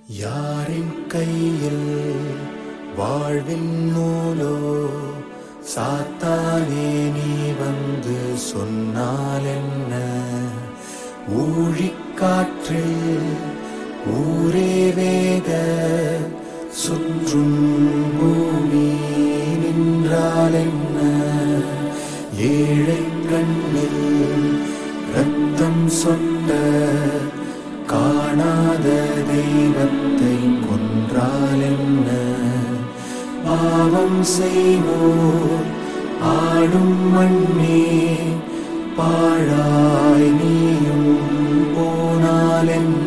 யாரின் கையில் வாழ்வின் நூலோ சாத்தானே நீ வந்து சொன்னால் என்ன ஊழிக்காற்றில் ஊரே வேக சுற்றும் பூமி நின்றால் என்ன ஏழை கண்ணில் ரத்தம் சொட்ட காணாத தெய்வத்தை கொன்றால் என்ன பாவம் செய்வோர் ஆடும் மண்ணே பாழாய் நீயும் போனால் என்ன